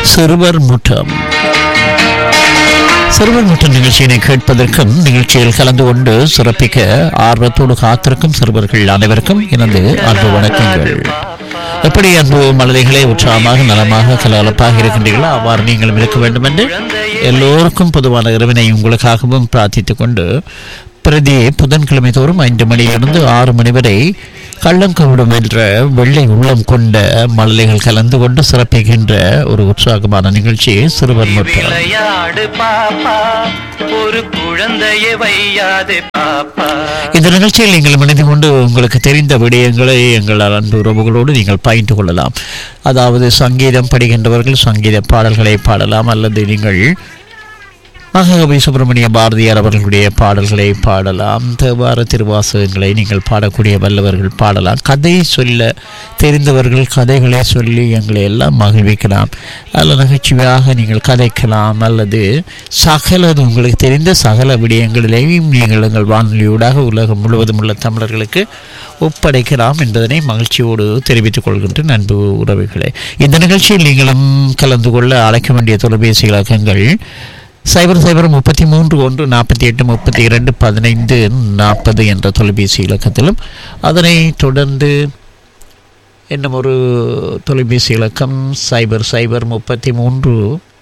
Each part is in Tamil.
சிறுவர் முட்டம் சிறுவர் முட்டம் நிகழ்ச்சியினை கேட்பதற்கும் நிகழ்ச்சியில் கலந்து கொண்டு சிறப்பிக்க ஆர்வத்தோடு காத்திருக்கும் சிறுவர்கள் அனைவருக்கும் எனது அன்பு வணக்கங்கள் எப்படி அன்பு மலதைகளே உற்சாகமாக நலமாக கலகலப்பாக இருக்கின்றீர்களோ அவ்வாறு நீங்களும் இருக்க வேண்டும் என்று எல்லோருக்கும் பொதுவான இறைவனை உங்களுக்காகவும் பிரார்த்தித்துக் கொண்டு பிரதி புதன்கிழமை தோறும் ஐந்து மணியிலிருந்து ஆறு மணி வரை கள்ளங்கவிடும் என்ற வெள்ளை உள்ளம் கொண்ட மலலைகள் கலந்து கொண்டு சிறப்பிக்கின்ற ஒரு உற்சாகமான நிகழ்ச்சி சிறுவர் முட்டம் விளையாடு பாப்பா ஒரு குழந்தையை வையாது பாப்பா இந்த நிகழ்ச்சியில் நீங்கள் மனித கொண்டு உங்களுக்கு தெரிந்த விடயங்களை எங்கள் அன்பு உறவுகளோடு நீங்கள் பகிர்ந்து கொள்ளலாம் அதாவது சங்கீதம் படிக்கின்றவர்கள் சங்கீத பாடல்களை பாடலாம் அல்லது நீங்கள் மகாகவி சுப்பிரமணிய பாரதியார் அவர்களுடைய பாடல்களை பாடலாம் தேவார திருவாசகங்களை நீங்கள் பாடக்கூடிய வல்லவர்கள் பாடலாம் கதை சொல்ல தெரிந்தவர்கள் கதைகளை சொல்லி எங்களை எல்லாம் மகிழ்விக்கலாம் அல்ல நகைச்சுவையாக நீங்கள் கதைக்கலாம் அல்லது சகலது உங்களுக்கு தெரிந்த சகல விடயங்களிலேயும் நீங்கள் எங்கள் வானொலியூடாக உலகம் முழுவதும் உள்ள தமிழர்களுக்கு ஒப்படைக்கலாம் என்பதனை மகிழ்ச்சியோடு தெரிவித்துக் கொள்கின்ற அன்பு உறவுகளே இந்த நிகழ்ச்சியில் நீங்களும் கலந்து கொள்ள அழைக்க வேண்டிய தொலைபேசி இலக்கங்கள் சைபர் சைபர் முப்பத்தி மூன்று ஒன்று நாற்பத்தி எட்டு முப்பத்தி இரண்டு பதினைந்து நாற்பது என்ற தொலைபேசி இலக்கத்திலும் அதனை தொடர்ந்து இன்னும் ஒரு தொலைபேசி இலக்கம் சைபர் சைபர் முப்பத்தி மூன்று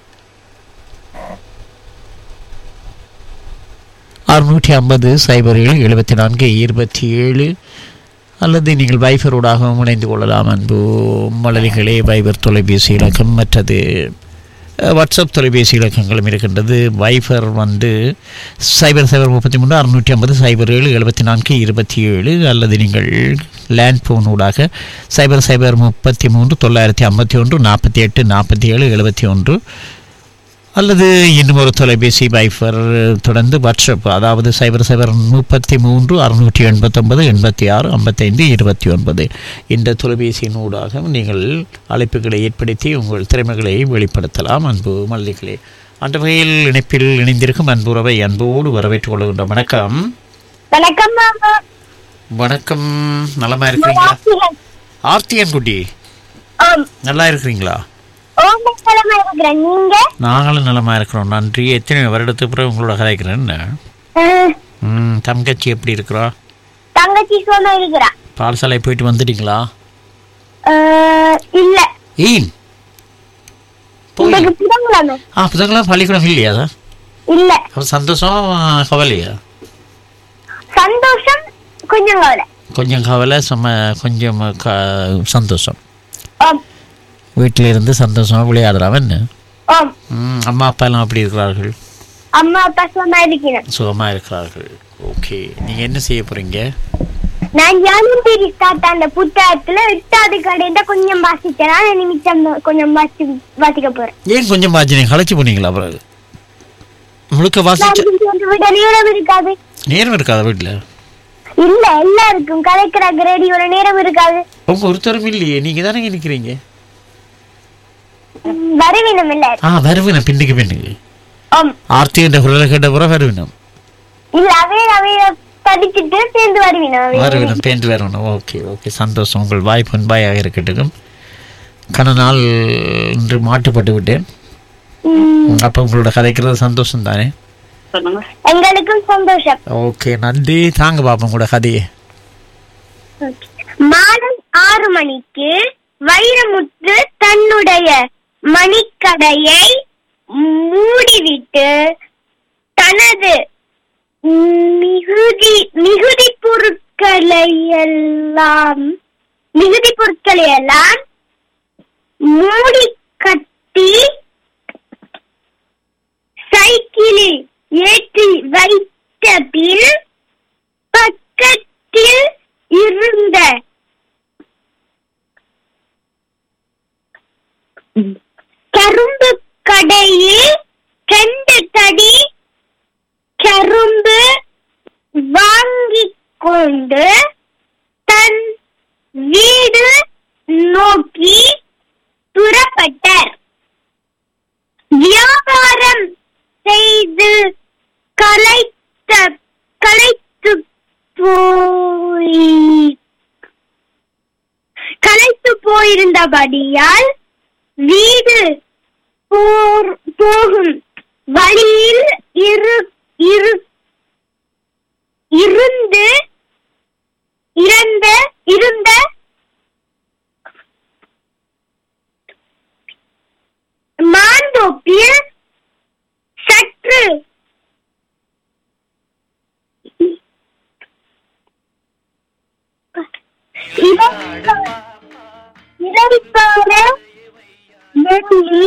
அறுநூற்றி ஐம்பது சைபர் ஏழு எழுபத்தி நான்கு இருபத்தி ஏழு அல்லது நீங்கள் வைஃபரோடாகவும் இணைந்து கொள்ளலாம் அன்பு மலரிகளே வைபர் தொலைபேசி இலக்கம் மற்றது அஹ், வாட்ஸ்அப் தொலைபேசி இலக்கங்களும் இருக்கின்றது வைஃபர் வந்து சைபர் சைபர் முப்பத்தி மூணு அறுநூற்றி ஐம்பது சைபர் ஏழு எழுபத்தி நான்கு இருபத்தி ஏழு அல்லது நீங்கள் லேண்ட் ஃபோனூடாக சைபர் சைபர் முப்பத்தி மூன்று தொள்ளாயிரத்தி ஐம்பத்தி ஒன்று நாற்பத்தி எட்டு நாற்பத்தி ஏழு எழுபத்தி ஒன்று அல்லது இன்னும் ஒரு தொலைபேசி வைஃபர் தொடர்ந்து வாட்ஸ்அப் அதாவது சைபர் சைபர் முப்பத்தி மூன்று அறுநூற்றி எண்பத்தொன்பது எண்பத்தி ஆறு ஐம்பத்தைந்து இருபத்தி ஒன்பது இந்த தொலைபேசியின் ஊடாக நீங்கள் அழைப்புகளை ஏற்படுத்தி உங்கள் திறமைகளை வெளிப்படுத்தலாம் அன்பு மல்லிகளே அந்த வகையில் இணைப்பில் இணைந்திருக்கும் அன்புறவை அன்போடு வரவேற்றுக் கொள்கின்ற வணக்கம் வணக்கம் மாமா வணக்கம் நலமா இருக்கிறீங்களா ஆர்த்தியன் குட்டி ஆம் நல்லா இருக்கிறீங்களா ஓம் கிழமை இருக்கிறேன் நீங்க நாங்களும் நலமா இருக்கிறோம் நன்றி எத்தனை வருடத்துக்கு பிறகு உங்களோட கதைக்கிறேன் அஹ், ம் தங்கச்சி எப்படி இருக்கிறா தங்கச்சி சொன்ன இருக்கிறா பாடசாலை போயிட்டு வந்துட்டீங்களா அஹ், இல்ல ஏன் போய் இன்னைக்கு புதன்கிழமை ஆ புதன்கிழமை பள்ளிக்கூடம் இல்லையா சார் இல்ல அப்போ சந்தோஷம் கவலையா சந்தோஷம் கொஞ்சம் கவலை கொஞ்சம் கவலை சும்மா கொஞ்சம் க சந்தோஷம் ஆம் வீட்டில் இருந்து சந்தோஷமாக விளையாடலாம் என்ன ஆம் ம், அம்மா அப்பா எல்லாம் அப்படி இருக்கிறார்கள் அம்மா அப்பா சொன்னா இருக்கிறேன் சுகமாக இருக்கிறார்கள் ஓகே நீங்கள் என்ன செய்ய போகிறீங்க நான் யானும் தேடி ஸ்டார்ட் அந்த புத்தகத்துல எட்டாவது கடையில கொஞ்சம் வாசிச்சேன் நான் நிமிஷம் கொஞ்சம் வாசி வாசிக்க போறேன் ஏன் கொஞ்சம் பாஜனை களைச்சி போனீங்களா பிறகு முழுக்க வாசிச்ச நான் விட நேரம் இருக்காது நேரம் இருக்காதா வீட்டில் இல்ல எல்லாருக்கும் கலைக்கிற ரேடியோல நேரம் இருக்காது உங்க ஒருத்தரும் இல்லையே நீங்கள் தானே நிற்கிறீங்க ம், வருவினம் இல்ல ஆ வருவினம் பின்னுக்கு பின்னுக்கு ஆம் ஆர்த்தி என்ற குரலை கேட்ட பிறகு வருவினம் இல்ல அவே அவைய படிச்சுட்டு சேர்ந்து வருவினம் அவைய. வருவினம் பேண்ட் வரணும் ஓகே ஓகே சந்தோஷம் உங்கள் வாய் பண்பாயாக இருக்கட்டும் கன நாள் இன்று மாட்டுப்பட்டு விட்டேன் ம், அப்போ உங்களோட கதைக்கிறது சந்தோஷம் தானே எங்களுக்கும் சந்தோஷம் ஓகே நன்றி தாங்க பாப்போம் உங்களோட கதையை மாலை ஆறு மணிக்கு வைரமுத்து தன்னுடைய மணிக்கடையை மூடிவிட்டு தனது மிகுதி மிகுதி பொருட்களை எல்லாம் மிகுதி பொருட்களை எல்லாம் மூடி கட்டி சைக்கிளில் ஏற்றி வைத்த பின் பக்கத்தில் இருந்த கரும்பு கடையில் ரெண்டு தடி கரும்பு வாங்கிக் கொண்டு தன் வீடு நோக்கி புறப்பட்டார் வியாபாரம் செய்து கலைத்த கலைத்து போய் கலைத்து போயிருந்தபடியால் வீடு போகும் வழியில் இரு இரு இருந்து இறந்த இருந்த மாந்தோப்பில் சற்று இறைப்பான எண்ணி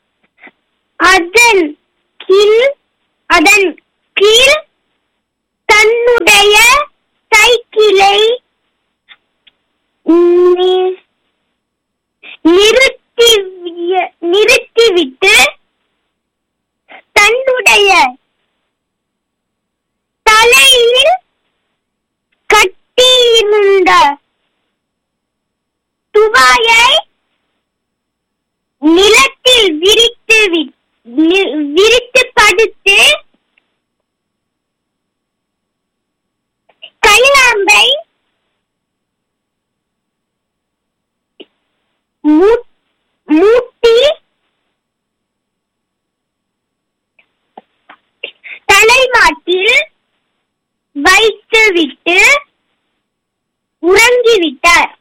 அதன் கீழ் அதன் கீழ் தன்னுடைய சைக்கிளை நி- நிறுத்தி நிறுத்திவிட்டு தன்னுடைய தலையில் கட்டியிருந்த துவாயை நிலத்தில் விரித்து வி- நி- விரித்து படுத்து கைலாம்பை மூ- மூட்டி தலைமாட்டில் வைத்துவிட்டு உறங்கிவிட்டார்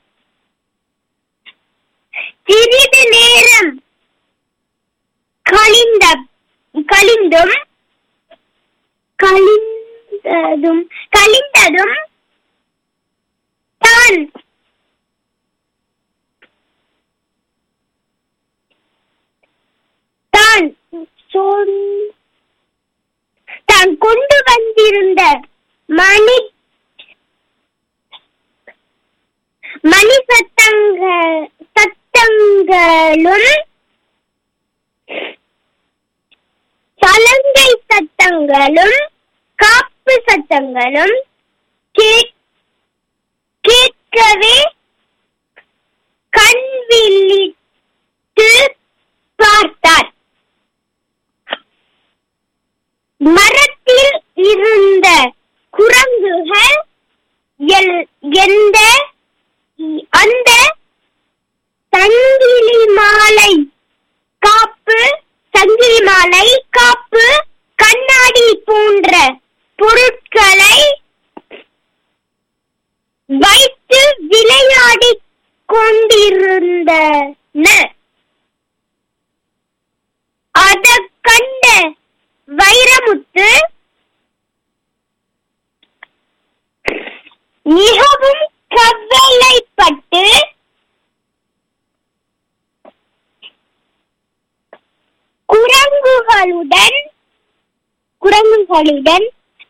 சிறிது நேரம் கழிந்த கழிந்தும் கழிந்ததும் கழிந்ததும் தான் தான் சொல்- தான் கொண்டு வந்திருந்த மணி மணி சத்தங்க சத்தங்களும் சலங்கை சத்தங்களும் காப்பு சத்தங்களும் கே- கேட்கவே கண் விழித்து பார்த்தார் மரத்தில் இருந்த குரங்குகள் எல்- எந்த அந்த சங்கிலி மாலை காப்பு சங்கிலி மாலை காப்பு கண்ணாடி போன்ற பொருட்களை வைத்து விளையாடிக் கொண்டிருந்தனர் அத கண்ட வைரமுத்து மிகவும் கவலைப்பட்டு குரங்குகளுடன் குரங்குகளுடன்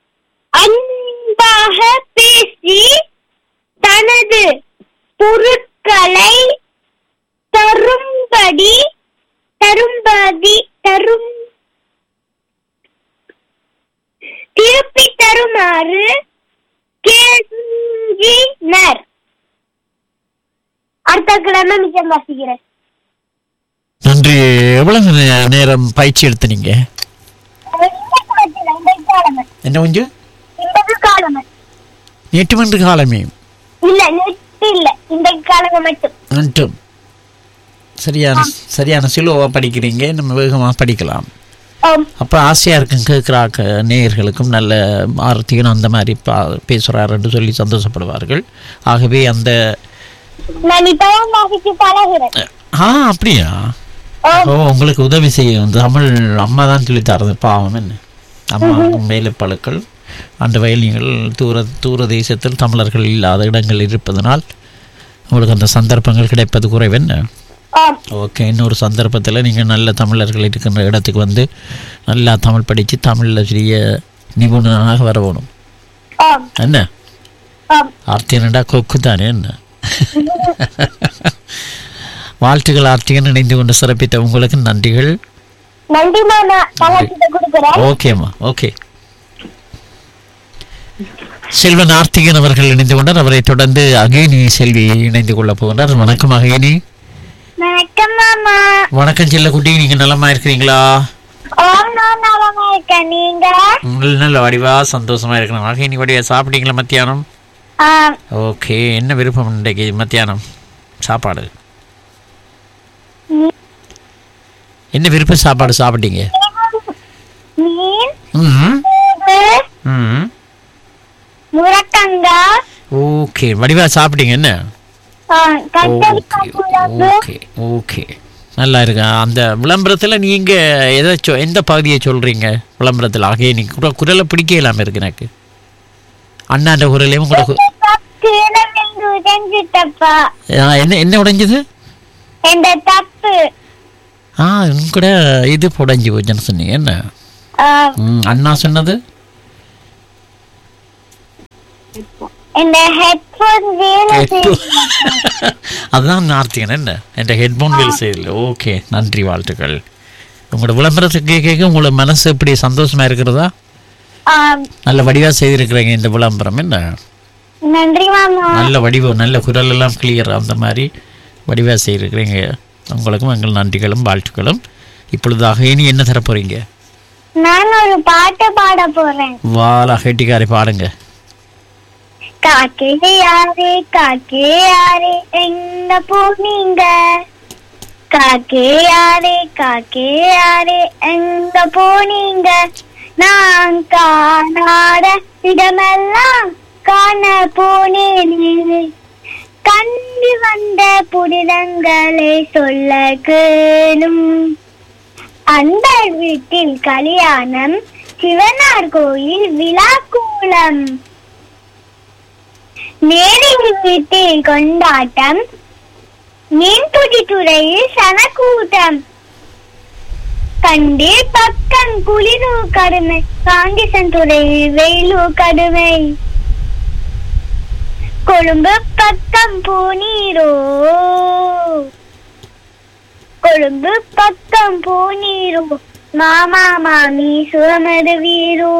அன்பாக பேசி தனது பொருட்களை தரும்படி தரும்படி தரும் திருப்பி தருமாறு கெஞ்சினர் அடுத்த கிழமை மிச்சம் வாசிக்கிறேன் நன்றி எவ்வளவு நே- நேரம் பயிற்சி எடுத்தீங்க என்ன கொஞ்சம் எட்டு மணி காலமே இல்ல நெட் இல்ல இந்த காலங்க மட்டும் மட்டும் சரியான சரியான சிலுவா படிக்கிறீங்க நம்ம வேகமாக படிக்கலாம் ஆம். அப்போ ஆசையாக இருக்கும் கேட்குறாக்க நேயர்களுக்கும் நல்ல ஆர்த்திகனும் அந்த மாதிரி பா பேசுகிறாருன்னு சொல்லி சந்தோஷப்படுவார்கள் ஆகவே அந்த நான் இப்பதான் வாசிச்சு பழகுறேன் ஆ அப்படியா ஆம். ஓ உங்களுக்கு உதவி செய்ய தமிழ் அம்மா தான் சொல்லி தரது பாவம் என்ன அம்மா மேலே பழுக்கள் அந்த வயல் நீங்கள் தூர தூர தேசத்தில் தமிழர்கள் இல்லாத இடங்கள் இருப்பதனால் உங்களுக்கு அந்த சந்தர்ப்பங்கள் கிடைப்பது குறைவென்ன ஆம். ஓகே இன்னொரு சந்தர்ப்பத்தில் நீங்கள் நல்ல தமிழர்கள் இருக்கின்ற இடத்துக்கு வந்து நல்லா தமிழ் படித்து தமிழில் சிறிய நிபுணனாக வரணும் ஆம். என்ன ஆம். ஆர்த்தியனடா கொக்கு தானே என்ன வாழ்த்துக்கள் ஆர்த்திகன் இணைந்து கொண்டு சிறப்பித்த உங்களுக்கு நன்றிகள் நன்றி மாமா தங்கச்சிட்ட கொடுக்குறேன் ஓகேம்மா ஓகே செல்வன் ஆர்த்திகன் அவர்கள் இணைந்து கொண்டார் அவரை தொடர்ந்து அகேனி செல்வி இணைந்து கொள்ளப் போகின்றார் வணக்கம் அகேனி வணக்கம் மாமா வணக்கம் செல்லக்குட்டி நீங்க நலமா இருக்கிறீங்களா ஓம் நான் நலமா இருக்கேன் நீங்க நல்ல நல்ல வடிவா சந்தோஷமா இருக்கணும் அகேனி வடிவா சாப்பிட்டீங்களா மத்தியானம் ஆம். ஓகே என்ன விருப்பம் இன்றைக்கு மத்தியானம் சாப்பாடு என்ன விருப்ப சாப்பாடு சாப்பிட்டீங்க மீன் ம் இது, ம் முரக்கங்காய் ஓகே வடிவா சாப்பிட்டீங்க என்ன ஆ, கத்தரிக்காய் குழம்பு ஓகே ஓகே நல்லா இருக்கு அந்த விளம்பரத்தில் நீங்கள் எதை சொ எந்த பகுதியை சொல்கிறீங்க விளம்பரத்தில் ஆகிய நீ குர குரலை பிடிக்க இல்லாமல் இருக்கு எனக்கு அண்ணாண்ட குரலையும் கூட கு- கீழே விழுந்து உடைஞ்சிட்டப்பா ஆ, என்ன என்ன உடைஞ்சது இந்த தப்பு ஆ உன் கூட இது உடைஞ்சு போச்சுன்னு சொன்னீங்க என்ன ஆ, ம், அண்ணா சொன்னது இந்த ஹெட்போன் வேலை Headphone. செய்யல. அதுதான் நார்த்திகன் என்ன என் ஹெட்ஃபோன் வேலை செய்யல ஓகே நன்றி வாழ்த்துக்கள் உங்களோட விளம்பரத்துக்கு கேட்க கேட்க உங்களோட மனசு எப்படி சந்தோஷமா இருக்கிறதா ஆ, நல்ல வடிவா செய்திருக்கிறீங்க இந்த விளம்பரம் என்ன நன்றி மாமா நல்ல வடிவம் நல்ல குரல் எல்லாம் கிளியர் அந்த மாதிரி வடிவா செய்திருக்கிறீங்க உங்களுக்கும் எங்கள் நன்றிகளும் வாழ்த்துக்களும் இப்பொழுதாக இனி என்ன தர போறீங்க நான் ஒரு பாட்டு பாட போறேன் வாலா கெட்டிக்காரி பாடுங்க காக்கே யாரே காக்கே யாரே எங்க போனீங்க காக்கே யாரே காக்கே யாரே எங்க போனீங்க நான் காணாத இடமெல்லாம் காண போனேனே கண்டு வந்த புனிதங்களை சொல்ல கேளும் அந்த வீட்டில் கல்யாணம் சிவனார் கோயில் விழா கூலம் நேரில் வீட்டில் கொண்டாட்டம் மீன்பிடி துறையில் சனக்கூட்டம் கண்டு பக்கம் குளிரு கடுமை காண்டிசன் துறையில் வெயிலு கடுமை கொழும்பு பக்கம் பூநீரோ கொழும்பு பக்கம் பூநீரோ மாமா மாமி சுரமது வீரோ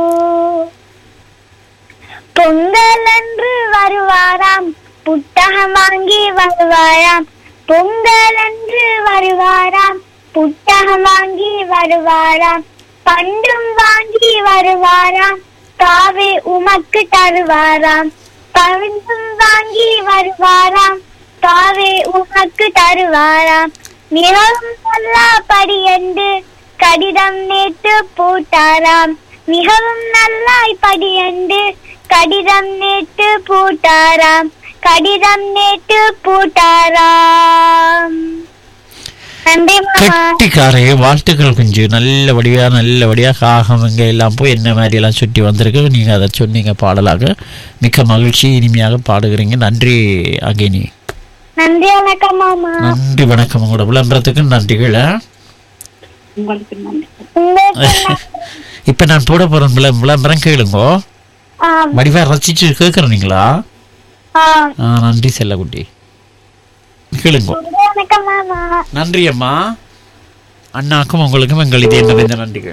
பொங்கல் அன்று வருவாராம் புத்தகம் வாங்கி வருவாராம் பொங்கல் அன்று வருவாராம் புத்தகம் வாங்கி வருவாராம் பண்டும் வாங்கி வருவாராம் காவே உமக்கு தருவாராம் பண்டும் வாங்கி வருவாராம் காவே உமக்கு தருவாராம் மிகவும் நல்ல படியண்டு கடிதம் நேற்று போட்டாராம் மிகவும் நல்லாய் படியண்டு கடிதம் நேற்று போட்டாராம் கடிதம் நேற்று போட்டாராம் நன்றி மாமா கெட்டிக்காரே வாழ்த்துக்கள் கொஞ்சம் நல்ல வடிவா நல்ல வடிவா காகம் இங்கே எல்லாம் போய் என்ன மாதிரி எல்லாம் சுற்றி வந்திருக்கு நீங்கள் அதை சொன்னீங்க பாடலாக மிக்க மகிழ்ச்சி இனிமையாக பாடுகிறீங்க நன்றி அகினி நன்றி வணக்கம் மாமா நன்றி வணக்கம் உங்களோட விளம்பரத்துக்கு நன்றிகள் ஆ? உங்களுக்கு நன்றி. இப்ப நான் போட போறேன் விள விளம்பரம் கேளுங்கோ ஆ, வடிவா ரசிச்சு கேட்குறீங்களா ஆ, ஆ நன்றி செல்லக்குட்டி கேளுங்கோ நன்றி வணக்கம் மாமா நன்றி அம்மா அண்ணாக்கும் உங்களுக்கும் எங்கள் இதே நிறைந்த நன்றிகள்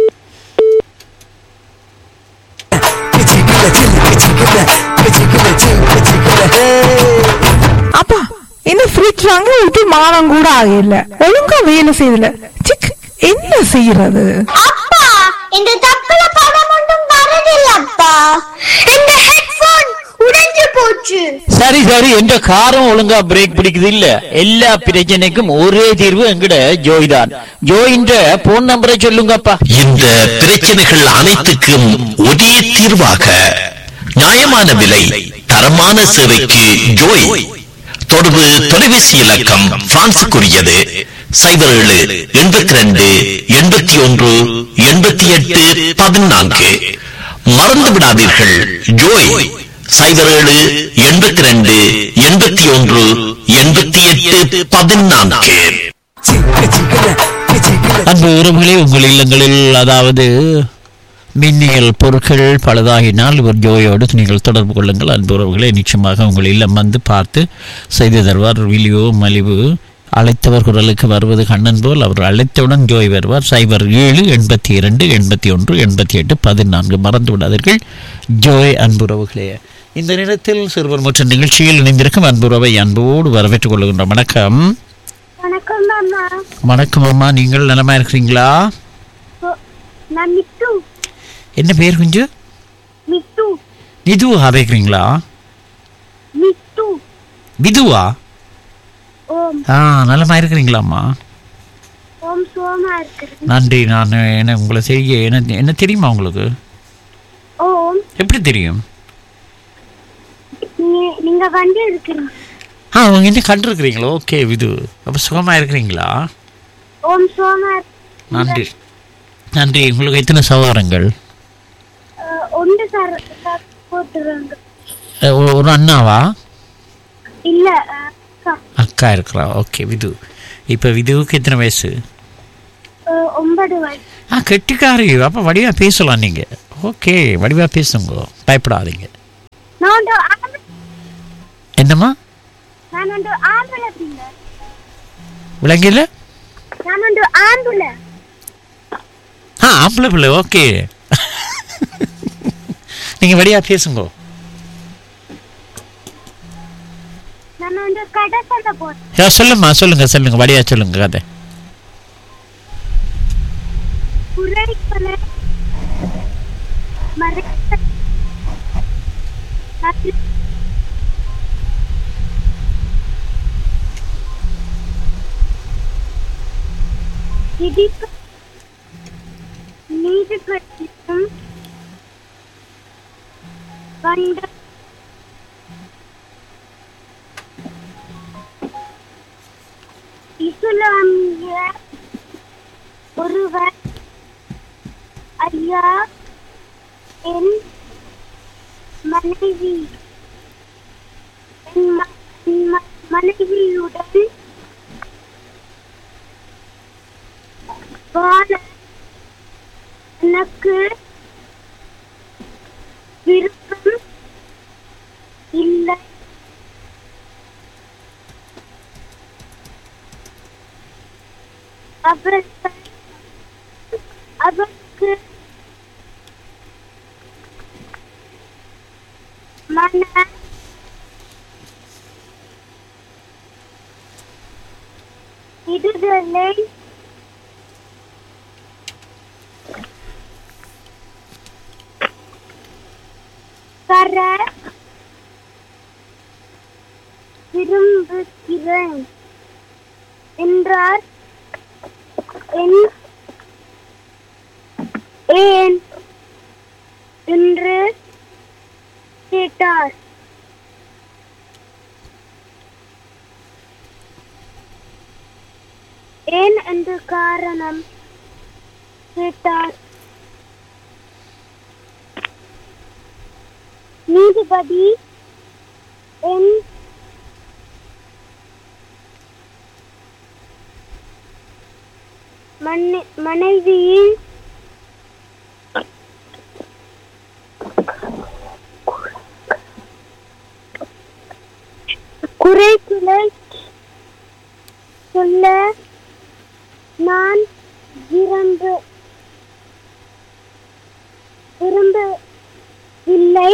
அப்பா என்ன ஃப்ரிட்ஜ் வாங்க விட்டு மானம் கூட ஆகல ஒழுங்கா வேலை செய்யல சிக் என்ன செய்யறது அப்பா இந்த தப்புல படம் ஒன்றும் வரதில்ல அப்பா இந்த ஹெட்போன் உடைஞ்சு போச்சு சரி சரி எந்த காரம் ஒழுங்கா பிரேக் பிடிக்குது இல்ல எல்லா பிரச்சனைக்கும் ஒரே தீர்வு எங்கட ஜோய் தான் ஜோயின்ற போன் நம்பரை சொல்லுங்கப்பா இந்த பிரச்சனைகள் அனைத்துக்கும் ஒரே தீர்வாக நியாயமான விலை தரமான சேவைக்கு ஜோய் தொடர்பு தொலைபேசி இலக்கம் பிரான்சுக்குரியது சைபர் ஏழு எண்பத்தி ரெண்டு எண்பத்தி ஒன்று எண்பத்தி எட்டு பதினான்கு மறந்து விடாதீர்கள் ஜோய் சைபர் ஏழு எண்பத்தி ரெண்டு எண்பத்தி ஒன்று எண்பத்தி எட்டு பதினான்கு அன்பு உறவுகளே உங்கள் இல்லங்களில் அதாவது மின்னியல் பொருட்கள் பழுதாகினால் ஒரு ஜோயோடு நீங்கள் தொடர்பு கொள்ளுங்கள் அன்பு உறவுகளே நிச்சயமாக உங்கள் இல்லம் வந்து பார்த்து செய்து தருவார் விலியோ மலிவு அழைத்தவர் குரலுக்கு வருவது கண்ணன் போல் அவர் அழைத்தவுடன் ஜோய் வருவார் சைபர் ஏழு எண்பத்தி இரண்டு எண்பத்தி ஒன்று எண்பத்தி எட்டு பதினான்கு மறந்து விடாதீர்கள் ஜோய் அன்புறவுகளே இந்த நேரத்தில் சிறுவர் மற்றும் நிகழ்ச்சியில் இணைந்திருக்கும் அன்புறவை அன்போடு வரவேற்றுக் கொள்கின்றோம் வணக்கம் வணக்கம் மாமா வணக்கம் அம்மா நீங்கள் நலமா இருக்கிறீங்களா ஓ, நான் மிட்டு என்ன பேர் குஞ்சு மிட்டு விதுவா பேக்குறீங்களா மிட்டு விதுவா ஓம் ஆ நலமா இருக்கிறீங்களாம்மா ஓம் ஓம் சோமா இருக்கிறேன் நன்றி நான் என்ன உங்களை செய்ய என்ன என்ன தெரியுமா உங்களுக்கு ஓம் எப்படி தெரியும் நீ- நீங்க வந்து இருக்கிறீங்க ஆ அவங்க என்ன கண்டிருக்கிறீங்களோ ஓகே விது அப்போ சுகமாக இருக்கிறீங்களா ஓம் சோமா நன்றி நன்றி உங்களுக்கு எத்தனை சகோதரங்கள் அஹ், ஒன்று சார் சார் போட்டுருவாங்க அஹ், ஒரு- ஒரு அண்ணாவா இல்ல அஹ், அக்கா. அக்கா இருக்கிறா ஓகே விது இப்போ விதுவுக்கு எத்தனை வயசு அஹ், ஒன்பது வயசு ஆ கெட்டிக்காரி அப்போ வடிவாக பேசலாம் நீங்கள் ஓகே வடிவாக பேசுங்க பயப்படாதீங்க நான் வந்து ஆம்பளை- என்னம்மா நான் வந்து ஆம்பளை பிள்ளை விளங்கல நான் வந்து ஆம்பளை ஆ ஆம்பளை பிள்ளை ஓகே நீங்கள் வடிவாக பேசுங்க நான் வந்து கடை சொல்ல போறேன் யா சொல்லும்மா சொல்லுங்க சொல்லுங்க வடிவா சொல்லுங்க கதை குறைகளை மறைக்க நன்றி. இடிப்பு நீதிபதியும் வந்த இஸ்லாமிய ஒருவர் ஐயா என் மனைவி என் ம- என் ம- மனைவியுடன் வாழ எனக்கு விருப்பம் இல்லை அவர்கள் அவருக்கு மன விடுதலை தர விரும்புகிறேன் என்றார் என் ஏன் என்று கேட்டார் ஏன் என்று காரணம் கேட்டார் நீதிபதி என் மனை- மனைவியின் குறைகளை சொல்ல நான் விரும்ப விரும்பவில்லை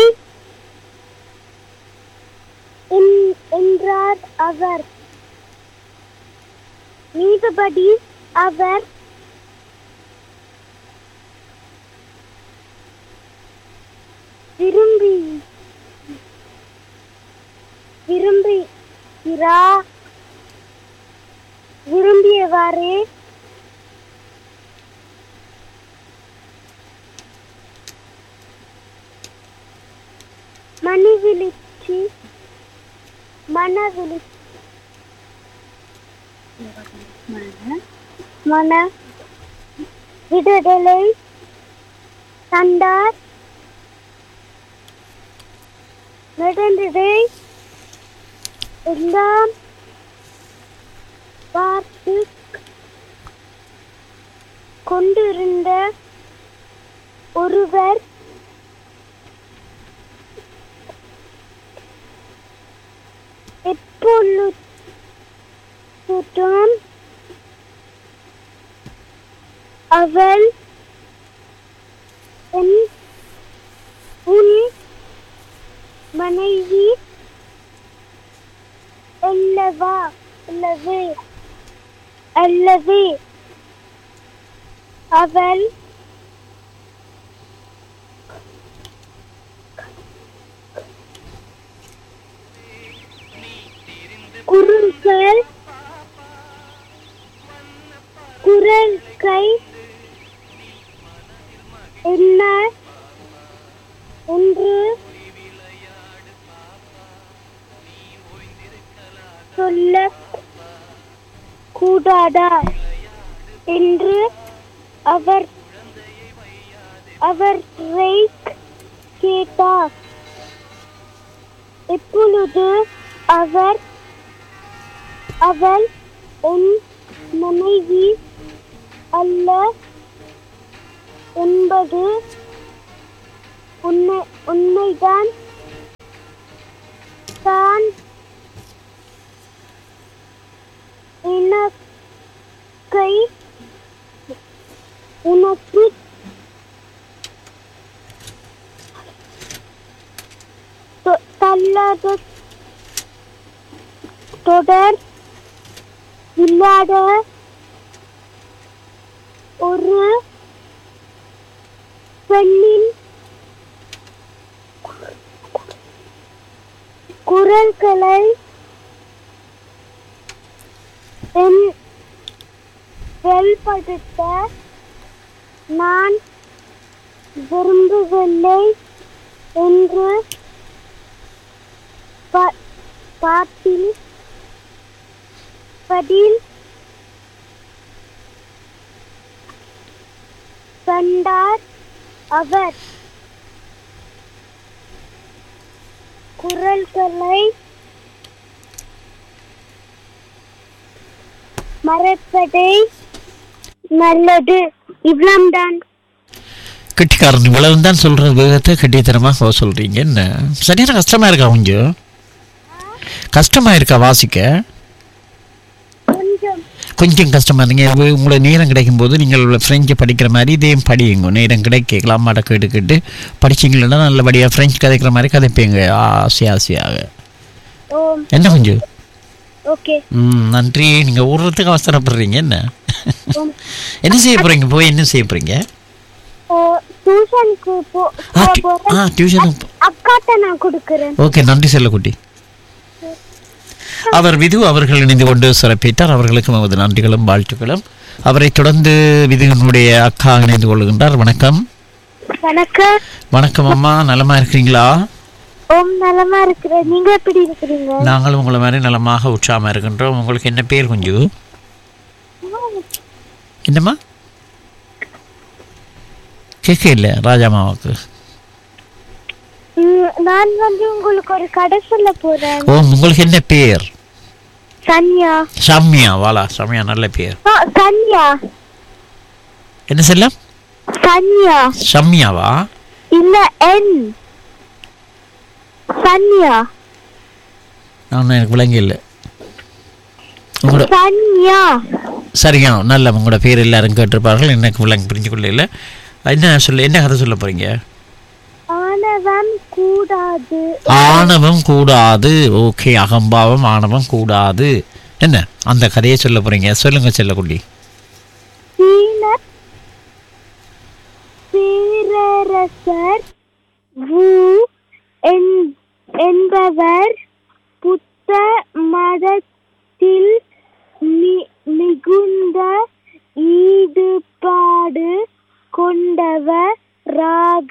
என்- என்றார் அவர் நீதிபதி அவர் விரும்பி விரும்புகிறா விரும்பியவாறே மணிவிழிச்சி மனவிழி மன விடுதலை தந்தார் நடந்ததை எல்லாம் பார்த்து கொண்டிருந்த ஒருவர் எப்பொழுதும் அவள் என் உன் மனைவி அல்லவா அல்லவே அல்லவே அவள் குறுங்கள் குறை எண்ணிக்கை என்ன என்று சொல்ல கூடாதா என்று அவர் அவரை கேட்டார் இப்பொழுது அவர் அவள் உன் மனைவி அல்ல என்பது உண்மை உண்மைதான் தான் எனக்கை உனக்கு தொ- தள்ளாத தொடர் இல்லாத ஒரு பெண்ணின் குரல்களை என் வெளிப்படுத்த நான் விரும்பவில்லை என்று ப- பாட்டில் பதில் கண்டார் அவர் குரல்களை மறைப்பதே நல்லது இவ்வளவுதான் கெட்டிக்காரன் இவ்வளவு தான் சொல்ற வேகத்தை கெட்டித்தனமாக சொல்றீங்க என்ன சரியான கஷ்டமா இருக்கா கொஞ்சம் கஷ்டமா இருக்கா வாசிக்க கொஞ்சம் கொஞ்சம் கஷ்டமா இருந்தீங்க உங்களை நேரம் கிடைக்கும் போது நீங்கள் ஃப்ரெஞ்சு படிக்கிற மாதிரி இதையும் படியுங்க நேரம் கிடைக்கலாம் மாட்ட கேட்டு கேட்டு படிச்சிங்கன்னா நல்லபடியாக ஃப்ரெஞ்சு கதைக்கிற மாதிரி கதைப்பீங்க ஆசை ஆசையாக ஓம் என்ன கொஞ்சம் ஓகே ம் நன்றி நீங்கள் ஊர்றதுக்கு அவசரப்படுறீங்க என்ன என்ன செய்ய போகிறீங்க போய் என்ன செய்ய போகிறீங்க டியூஷனுக்கு போ ஆ போ- டி- ஆ போறேன். டியூஷனுக்கு அக்காட்ட நான் கொடுக்கறேன் ஓகே நன்றி செல்லக்குட்டி அவர் விது அவர்கள் இணைந்து கொண்டு சிறப்பித்தார் அவர்களுக்கு நமது நன்றிகளும் வாழ்த்துக்களும் அவரை தொடர்ந்து விதுவினுடைய அக்கா இணைந்து கொள்கின்றார் வணக்கம் வணக்கம் வணக்கம் அம்மா நலமா இருக்கிறீங்களா ஓம் நலமா இருக்கிறேன் நீங்க எப்படி இருக்கிறீங்க நாங்களும் உங்களை மாதிரி நலமாக உற்சாகமாக இருக்கின்றோம் உங்களுக்கு என்ன பேர் குஞ்சு என்னம்மா கேட்க இல்லை ராஜாமாவுக்கு ம், நான் வந்து உங்களுக்கு ஒரு கதை சொல்ல போறேன் ஓ உங்களுக்கு என்ன பேர் சன்யா சம்யா வாலா சம்யா நல்ல பேர் ஆ, சன்யா என்ன செல்லம் சன்யா சம்யாவா இல்ல என் சன்யா நான் எனக்கு விளங்கி இல்லை உங்களோட சன்யா சரியா நல்ல உங்களோட பேர் எல்லாரும் கேட்டிருப்பார்கள் எனக்கு விளங்கி புரிஞ்சு கொள்ள இல்லை என்ன சொல்ல என்ன கதை சொல்ல போறீங்க ஆனவன் கூடாது ஆணவம் கூடாது ஓகே அகம்பாவம் ஆணவம் கூடாது என்ன அந்த கதையை சொல்ல போறீங்க சொல்லுங்க செல்லக்குட்டி சீன பேரரசர் வு என்- என்பவர் புத்த மதத்தில் மி- மிகுந்த ஈடுபாடு கொண்டவராக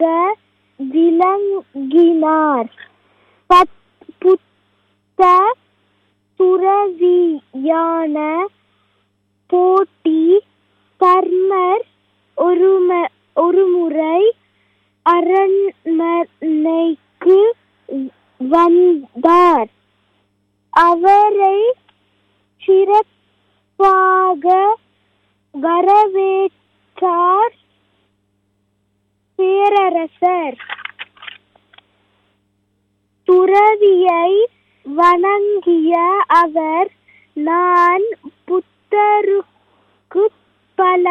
விளங்கினார் பத்- புத்த துறவியான போட்டி தர்மர் ஒரும ஒருமுறை அரண்மனைக்கு வந்தார் அவரை சிறப்பாக வரவேற்றார் பேரரசர் துறவியை வணங்கிய அவர் நான் புத்தருக்கு பல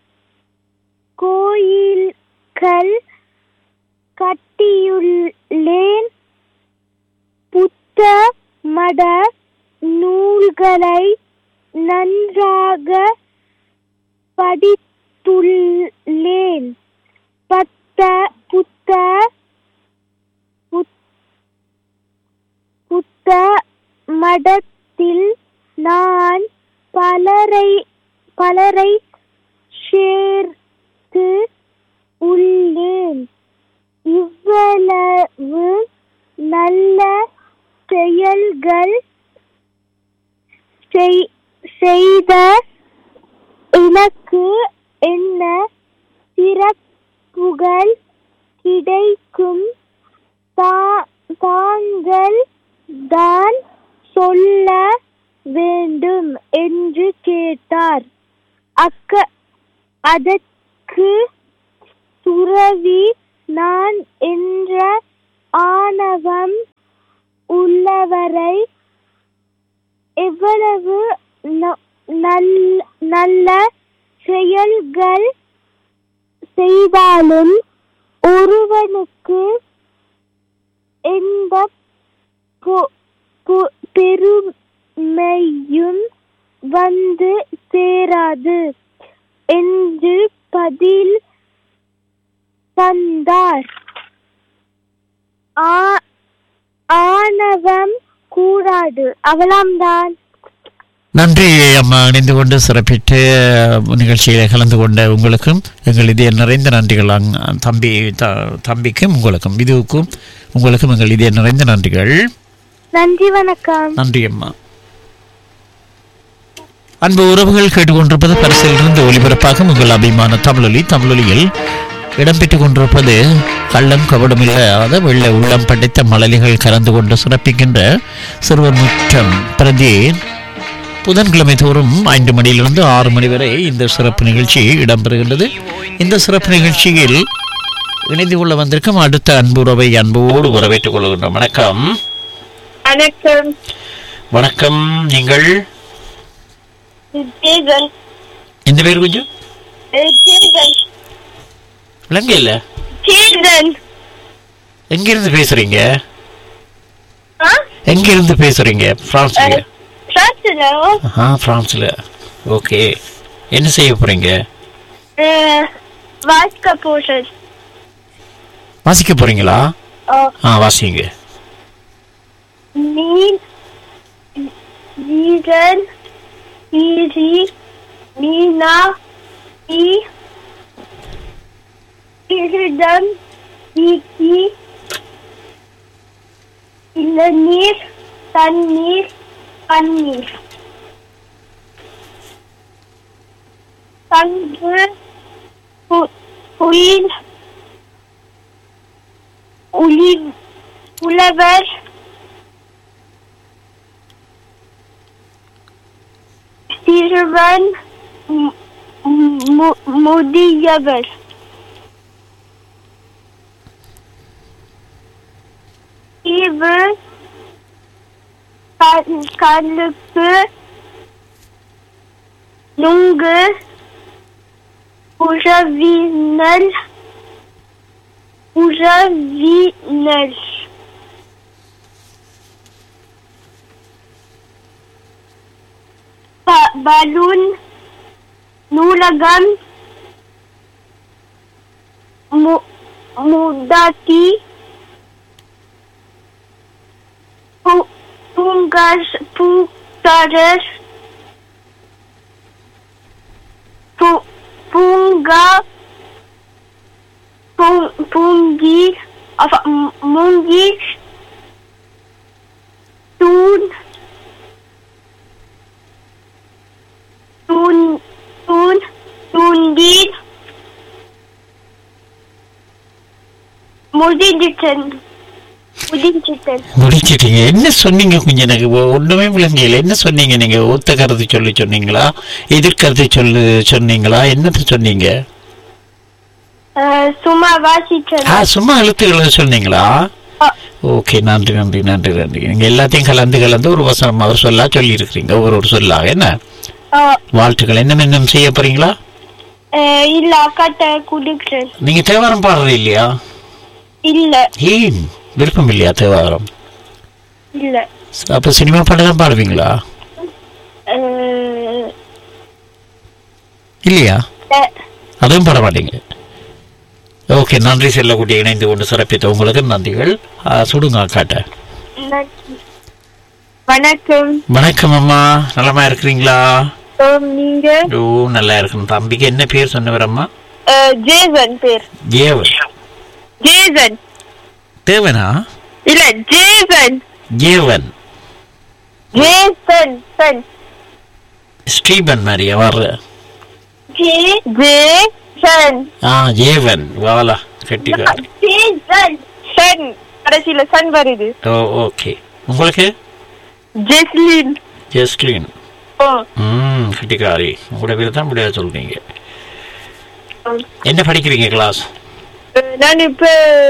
கோயில்கள் கட்டியுள்ளேன் புத்த மத நூல்களை நன்றாக படித்துள்ளேன் பத்த புத்த புத்- புத்த மடத்தில் நான் பலரை பலரை சேர்த்து உள்ளேன் இவ்வளவு நல்ல செயல்கள் செய்- செய்த எனக்கு என்ன சிறப்புகள் கிடைக்கும் தா- தாங்கள் தான் சொல்ல வேண்டும் என்று கேட்டார் அக்க அதற்கு துறவி நான் என்ற ஆணவம் உள்ளவரை எவ்வளவு ந- நல்ல- நல்ல செயல்கள் செய்தாலும் ஒருவனுக்கு எந்த பொ- பொ- பெருமையும் வந்து சேராது என்று பதில் தந்தார் ஆ- ஆணவம் கூடாது அவளாம்தான் நன்றி அம்மா இணைந்து கொண்டு சிறப்பிட்டு அஹ், நிகழ்ச்சியில கலந்து கொண்ட உங்களுக்கும் எங்கள் இதய நிறைந்த நன்றிகள் அங் தம்பி த தம்பிக்கும் உங்களுக்கும் இதுவுக்கும் உங்களுக்கும் எங்கள் இதய நிறைந்த நன்றிகள் நன்றி வணக்கம் நன்றி அம்மா அன்பு உறவுகள் கேட்டுக்கொண்டிருப்பது பரிசிலிருந்து ஒலிபரப்பாகும் உங்கள் அபிமான தமிழொலி தமிழொலியில் இடம்பெற்றுக் கொண்டிருப்பது கள்ளம் கபடமில்லாத வெள்ளை உள்ளம் படைத்த மலலிகள் கலந்து கொண்டு சிறப்பிக்கின்ற சிறுவர் முற்றம் பிரதி புதன்கிழமை தோறும் ஐந்து மணியிலிருந்து ஆறு மணி வரை இந்த சிறப்பு நிகழ்ச்சி இடம்பெறுகின்றது இந்த சிறப்பு நிகழ்ச்சியில் இணைந்து கொள்ள வந்திருக்கும் அடுத்த அன்புறவை அன்போடு வரவேற்றுக் கொள்கின்றோம் வணக்கம் வணக்கம் வணக்கம் நீங்கள் ஜேகன் இந்த பேர் கொஞ்சம் ஜேகன் விளங்க இல்ல ஜேகன் எங்க இருந்து பேசுறீங்க ஆ எங்க இருந்து பேசுறீங்க பிரான்ஸ்ல சாத்துல ஆ பிரான்ஸ்ல ஓகே என்ன செய்ய போறீங்க வாஸ்க போஷன் வாசிக்க போறீங்களா ஆ வாசிங்க நீன் நீரன் ஈரி மீனா ஈ இருடம் ஈக்கி இளநீர் தண்ணீர் பன்னீர் பங்கு பு- புயல் உளி உழவர் சிறுவன் மு- மு- முதியவர் தீவு கல்- கல்லுக்கு நுங்கு உறவினல் உறவினல் ப- பலூன் நூலகம் மு- முடாட்டி பூ- பூங்கர் பூங்கரர் பூ- பூங்கா பூ- பூங்கி enfin, m- மூங்கி தூண் தூண் தூண் தூண்டில் முடிஞ்சிட்டன் முடிஞ்சிட்டன் முடிச்சிட்டீங்க என்ன சொன்னீங்க கொஞ்சம் எனக்கு ஒ- ஒண்ணுமே விளங்கல என்ன சொன்னீங்க நீங்க ஒத்த கருத்து சொல்லி சொன்னீங்களா எதிர்கருத்து சொல்லு சொன்னீங்களா என்னத்த சொன்னீங்க சும்மா வாசிச்சன் ஆ சும்மா எழுத்துக்களை சொன்னீங்களா ஓகே நன்றி நன்றி நன்றி நன்றி நீங்க எல்லாத்தையும் கலந்து கலந்து ஒரு வசனம் அவர் சொல்லா சொல்லி இருக்கிறீங்க ஒரு ஒரு சொல்லாக என்ன வாழ்த்துக்கள் என்ன இன்னும் செய்ய போறீங்களா இல்ல அக்காட்ட குடுக்கிறேன் நீங்க தேவாரம் பாடுறது இல்லையா இல்ல ஏன் விருப்பம் இல்லையா தேவாரம் இல்ல அப்ப சினிமா பாட்டு தான் பாடுவீங்களா அஹ், இல்லையா அஹ், அதுவும் பாட மாட்டீங்க ஓகே நன்றி செல்லக்குட்டி இணைந்து கொண்டு சிறப்பித்த உங்களுக்கு நன்றிகள் ஆ, சுடுங்க அக்காட்ட நன்றி. வணக்கம் வணக்கம் அம்மா நலமா இருக்கிறீங்களா ஓம், நீங்க ஓ நல்லா இருக்கணும் தம்பிக்கு என்ன பேர் சொன்னவரம்மா அஹ், ஜேசன் பேர் ஜேவன் ஜேசன் தேவனா இல்ல Jason Jevan Jason son Stephen மாதிரியா வர்ற ஜே ஜேசன் ஆ ஜேவன் வாலா கெட்டிக்கார் ஜேசன் சன் கடைசியில சன் வருது ஓ ஓகே உங்களுக்கு ஜெஸ்லின் ஜெஸ்லின் ஓ ம் கெட்டிக்காரி உங்களோட பேர் தான் முடியாது சொல்றீங்க என்ன படிக்கிறீங்க கிளாஸ் அஹ், நான் இப்ப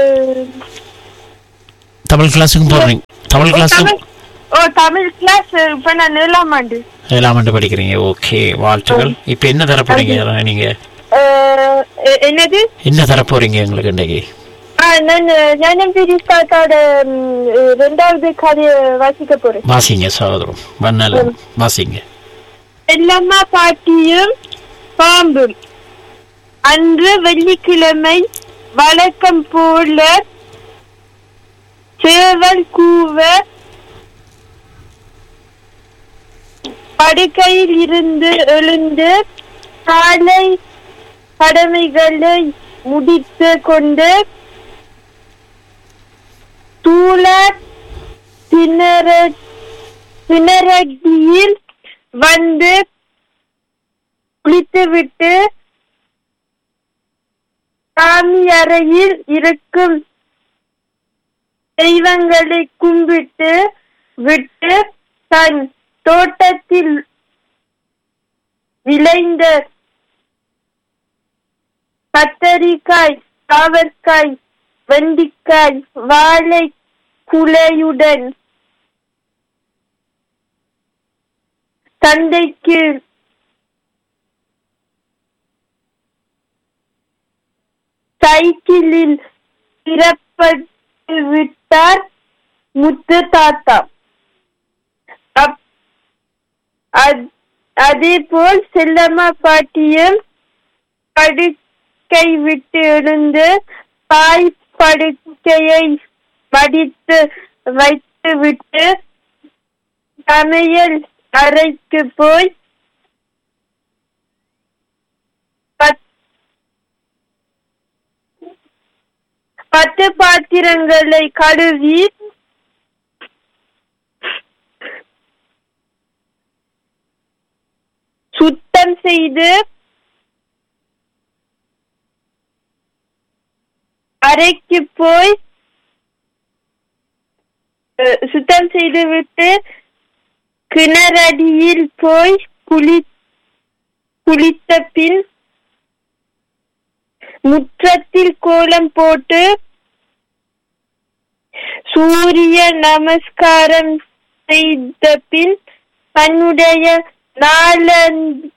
தமிழ் கிளாஸுக்கும் போடுறீங்க தமிழ் கிளாஸும் தமிழ் ஓ தமிழ் கிளாஸ் இப்ப நான் ஏழாம் ஆண்டு ஏழாம் ஆண்டு படிக்கிறீங்க ஓகே வாழ்த்துக்கள் இப்போ என்ன தர போறீங்க நீங்க அஹ், எ- என்னது என்ன தர போறீங்க எங்களுக்கு இன்னைக்கு ஆ, நான் ஞானம் பிரிஸ்தாத்தோட ரெண்டாவது கதையை வாசிக்க போறேன் வாசிங்க சகோதரம் வண்ணல வாசிங்க செல்லம்மா பாட்டியும் பாம்பும் அன்று வெள்ளிக்கிழமை வழக்கம் போல சேவல் கூவ படுக்கையில் இருந்து எழுந்து காலை கடமைகளை முடித்து கொண்டு தூள திணற திணறடியில் வந்து குளித்துவிட்டு சாமி அறையில் இருக்கும் தெய்வங்களை கும்பிட்டு விட்டு தன் தோட்டத்தில் விளைந்த கத்தரிக்காய் பாவற்காய் வெண்டிக்காய் வாழை குலையுடன் தந்தைக்கு சைக்கிளில் பிறப்பட்டு விட்டார் முத்து தாத்தா அப்- அத்- அதேபோல் செல்லம்மா பாட்டியும் படுக்கை விட்டு எழுந்து பாய் படுக்கையை மடித்து வைத்து விட்டு சமையல் அறைக்கு போய் பத்- பத்து பாத்திரங்களை கழுவி சுத்தம் செய்து அறைக்கு போய் அஹ், சுத்தம் செய்துவிட்டு கிணறடியில் போய் குளி குளித்த பின் முற்றத்தில் கோலம் போட்டு சூரிய நமஸ்காரம் செய்த பின் தன்னுடைய நாளந்-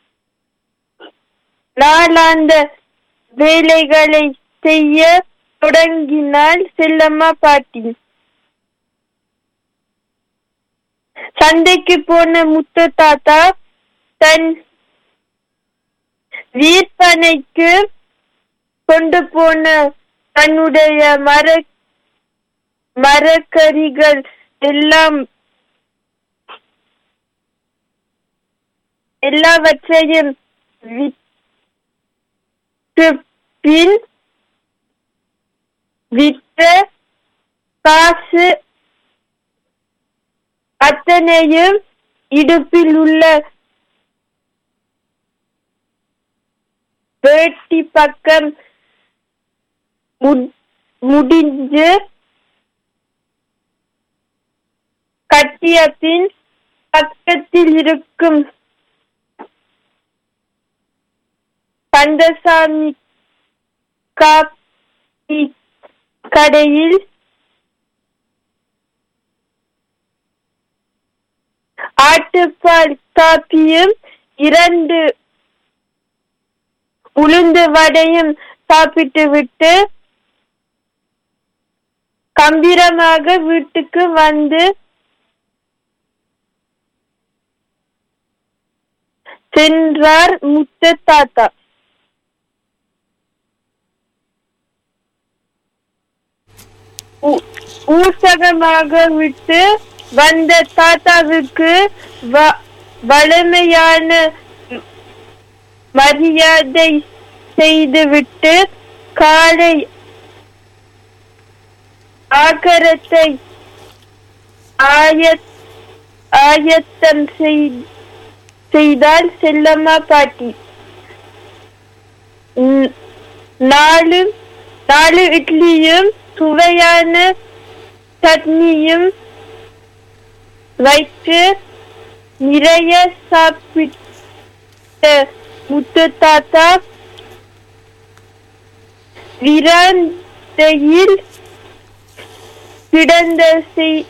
நாளாந்த வேலைகளை செய்ய தொடங்கினாள் செல்லம்மா பாட்டி சந்தைக்கு போன முத்து தாத்தா தன் விற்பனைக்கு கொண்டு போன தன்னுடைய மர மரக்கறிகள் எல்லாம் எல்லாவற்றையும் விற்று பின் விற்ற காசு அத்தனையும் இடுப்பில் உள்ள வேட்டி பக்கம் மு- முடிஞ்சு கட்டிய பின் பக்கத்தில் இருக்கும் கந்தசாமி காப்பி கடையில் ஆட்டுப்பால் காப்பியும் இரண்டு உளுந்து வடையும் சாப்பிட்டு விட்டு கம்பீரமாக வீட்டுக்கு வந்து சென்றார் முத்த தாத்தா ஊ- ஊசகமாக விட்டு வந்த தாத்தாவுக்கு வ- வலிமையான ம- மரியாதை செய்துவிட்டு காலை ஆகரத்தை ஆயத் ஆயத்தம் செய்- செய்தால் செல்லம்மா பாட்டி ந- நாலு நாலு இட்லியும் சுவையான சட்னியும் வைத்து நிறைய சாப்பிட்ட முத்து தாத்தா விராந்தையில் கிடந்த செய்-